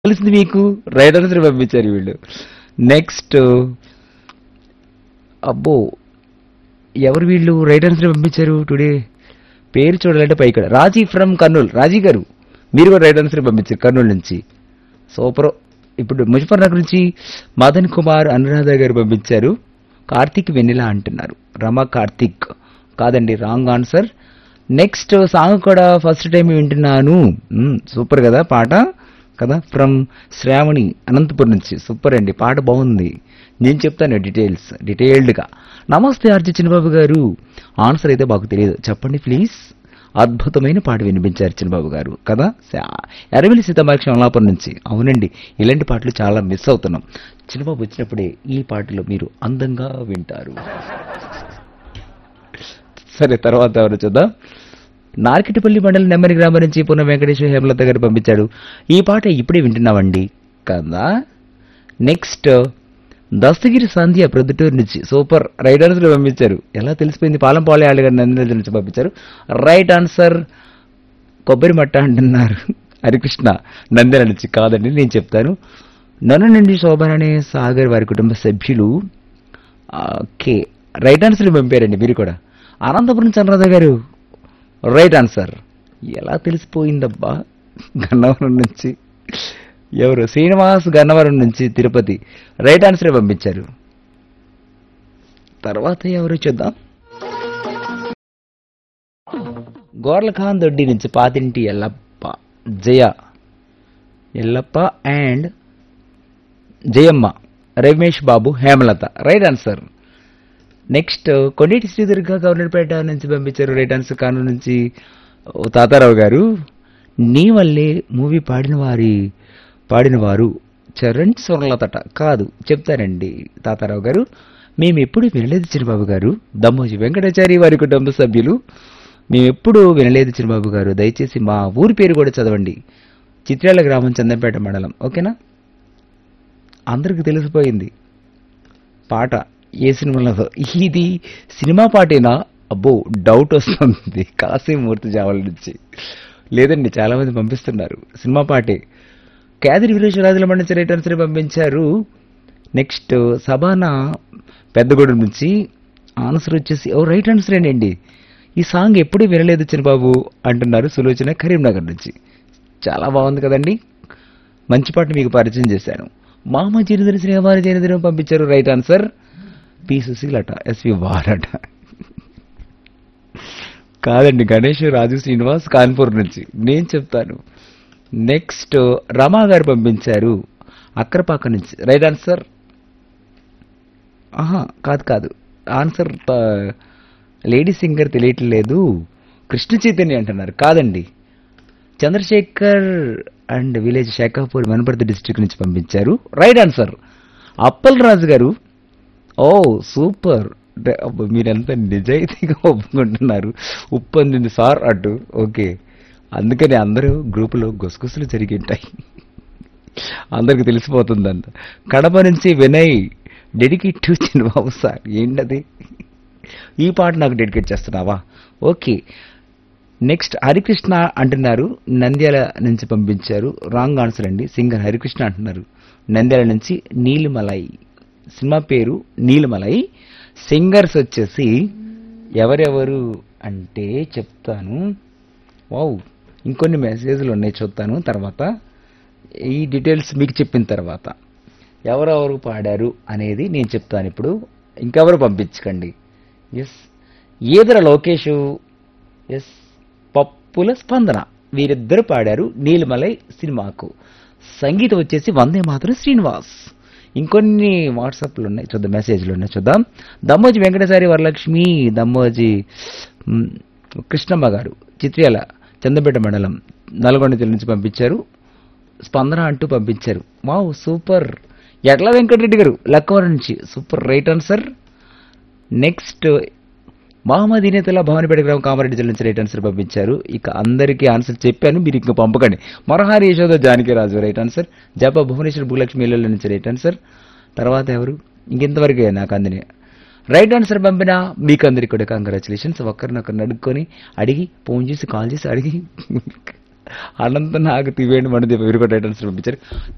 తెలిసింది మీకు right answer పంపించారు వీళ్ళు నెక్స్ట్ అబ్బో ఎవరు వీళ్ళు రైట్ ఆన్సర్ పంపించారు టుడే పేరు చూడాలంటే పైక్కడ రాజీ ఫ్రమ్ కర్నూలు రాజీ గారు మీరు కూడా రైట్ ఆన్సర్ పంపించారు కర్నూలు నుంచి సూపర్ ఇప్పుడు ముజఫర్ నగర్ నుంచి మదన్ కుమార్ అనురాధ గారు పంపించారు కార్తీక్ వెన్నెల అంటున్నారు రమ కార్తీక్ కాదండి రాంగ్ ఆన్సర్ నెక్స్ట్ సాంగ్ కూడా ఫస్ట్ టైం వింటున్నాను మ్మ్, సూపర్ కదా పాట కదా ఫ్రమ్ శ్రావణి అనంతపురం నుంచి సూపర్ అండి పాట బాగుంది నేను చెప్తాను డీటెయిల్స్ డీటెయిల్డ్గా నమస్తే ఆర్జి చిన్నబాబు గారు ఆన్సర్ అయితే మాకు తెలియదు చెప్పండి ప్లీజ్ అద్భుతమైన పాట వినిపించారు చిన్నబాబు గారు కదా శా- ఎరవిలి సీతమాక్షి అమలాపురం నుంచి అవునండి ఇలాంటి పాటలు చాలా మిస్ అవుతున్నాం చిన్నబాబు వచ్చినప్పుడే ఈ పాటలు మీరు అందంగా వింటారు సరే తర్వాత ఎవరు చూద్దాం నార్కెట్పల్లి మండలం నెమ్మరి గ్రామం నుంచి పున్న వెంకటేశ్వర హేమలత గారు పంపించాడు ఈ పాట ఇప్పుడే వింటున్నామండి కదా నెక్స్ట్ దస్తగిరి సంధ్య ప్రొద్దుటూరు నుంచి సూపర్ రైట్ ఆన్సర్ పంపించారు ఎలా తెలిసిపోయింది పాలం పాలయాళ్ళు గారు నందిరాజు నుంచి పంపించారు రైట్ ఆన్సర్ కొబ్బరి మట్ట అంటున్నారు హరికృష్ణ నంద్యాల నుంచి కాదండి నేను చెప్తాను నన్ను నుండి శోభన్ అనే సాగర్ వారి కుటుంబ సభ్యులు ఓకే రైట్ ఆన్సర్ పంపారండి మీరు కూడా అనంతపురం చంద్రరాధ గారు రైట్ ఆన్సర్ ఎలా తెలిసిపోయిందబ్బా గన్నవరం నుంచి ఎవరు శ్రీనివాస్ గన్నవరం నుంచి తిరుపతి రైట్ ఆన్సరే పంపించారు తర్వాత ఎవరు చూద్దాం గోర్లఖాన్ దొడ్డి నుంచి Pathinti Ellappa Jaya Ellappa and Jayamma Ramesh Babu Hemalatha right answer next Kondeti Sridurga Governorpet నుంచి పంపించారు రైట్ ఆన్సర్ కాను నుంచి ఓ తాతారావు గారు నీ వల్లే మూవీ పాడిన వారి పాడిన వారు చరణ్ స్వర్లతట కాదు చెప్తారండి తాతారావు గారు మేము ఎప్పుడు వినలేదు చిరుబాబు గారు దమ్మోజి వెంకటాచారి వారి కుటుంబ సభ్యులు మేము ఎప్పుడు వినలేదు చిరుబాబు గారు దయచేసి మా ఊరి పేరు కూడా చదవండి చిత్రాల గ్రామం చందంపేట మండలం ఓకేనా అందరికి తెలిసిపోయింది పాట ఏ సినిమాలో ఇది సినిమా పాటేనా అబ్బో డౌట్ వస్తుంది కాశీమూర్తి జావల నుంచి లేదండి చాలా మంది పంపిస్తున్నారు సినిమా పాటే కేదరి విలేశ్వరాజుల మండించి రైట్ ఆన్సర్ పంపించారు నెక్స్ట్ సబానా పెద్దగూడెం నుంచి ఆన్సర్ వచ్చేసి ఓ రైట్ ఆన్సర్ అండి ఈ సాంగ్ ఎప్పుడూ వినలేదు చిన్నబాబు అంటున్నారు సులోచన కరీంనగర్ నుంచి చాలా బాగుంది కదండి మంచి పాట మీకు పరిచయం చేశాను మామ జీనిదిన శ్రీవారి జీనిదిన పంపించారు రైట్ ఆన్సర్ పి సుశీలట ఎస్వి వారట కాదండి గణేష్ రాజు శ్రీనివాస్ కాన్పూర్ నుంచి నేను చెప్తాను నెక్స్ట్ రమా గారు పంపించారు అక్కరపాక నుంచి రైట్ ఆన్సర్ ఆహా కాదు కాదు ఆన్సర్ లేడీ సింగర్ తెలియట్లేదు కృష్ణ చైతన్య అంటున్నారు కాదండి Chandrasekhar and village Shekhapur Wanaparthy district నుంచి పంపించారు రైట్ ఆన్సర్ అప్పల్ రాజు గారు ఓ సూపర్ డ- అబ్బ, మీరెంత నిజాయితీగా ఒప్పుకుంటున్నారు ఉప్పు అందింది సార్ అటు ఓకే అందుకని అందరూ గ్రూపులో గుసగుసలు జరిగింటాయి అందరికి తెలిసిపోతుందంట కడప నుంచి Vinay dedicate to Chinnababu sir ఏంటది ఈ పాట నాకు డెడికేట్ చేస్తున్నావా ఓకే నెక్స్ట్ హరికృష్ణ అంటున్నారు నంద్యాల నుంచి పంపించారు రాంగ్ ఆన్సర్ అండి సింగర్ హరికృష్ణ అంటున్నారు నంద్యాల నుంచి నీలిమలై సినిమా పేరు నీలిమలై సింగర్స్ వచ్చేసి ఎవరెవరు అంటే చెప్తాను వావ్ ఇంకొన్ని మెసేజ్లు ఉన్నాయి చూస్తాను తర్వాత ఈ డీటెయిల్స్ మీకు చెప్పిన తర్వాత ఎవరెవరు పాడారు అనేది నేను చెప్తాను ఇప్పుడు ఇంకెవరు పంపించకండి ఎస్ ఈదర లోకేష్ ఎస్ పప్పుల స్పందన వీరిద్దరు పాడారు నీలిమలై సినిమాకు సంగీతం వచ్చేసి వందే మాత్రం శ్రీనివాస్ ఇంకొన్ని వాట్సాప్లు ఉన్నాయి చూద్దాం మెసేజ్లు ఉన్నాయి చూద్దాం దమ్మోజి వెంకటేశ్వరి వరలక్ష్మి దమ్మోజి మ్, కృష్ణమ్మ గారు చిత్ర్యాల చందపేట మండలం నల్గొండ జిల్లా నుంచి పంపించారు స్పందన అంటూ పంపించారు వావ్ సూపర్ ఎట్ల వెంకటరెడ్డి గారు లక్కవరం నుంచి super right answer next Mohammed Inethala Bhavanapeta గ్రామం కామారెడ్డి జిల్లా నుంచి రైట్ ఆన్సర్ పంపించారు ఇక అందరికీ ఆన్సర్ చెప్పాను మీరు ఇంకా పంపకండి మరహారి యశోద జానకి రాజు రైట్ ఆన్సర్ జప భువనేశ్వర్ భూలక్ష్మి ఇళ్ళ నుంచి రైట్ ఆన్సర్ తర్వాత ఎవరు ఇంకెంతవరకే నాకు అందిన రైట్ ఆన్సర్ పంపినా మీకు అందరికి కూడా కంగ్రాచులేషన్స్ ఒకరినొకరిని అడుక్కొని అడిగి ఫోన్ చేసి కాల్ చేసి అడిగి అనంత నాకు తివేయండి మన వీరు కూడా రైట్ ఆన్సర్ పంపించారు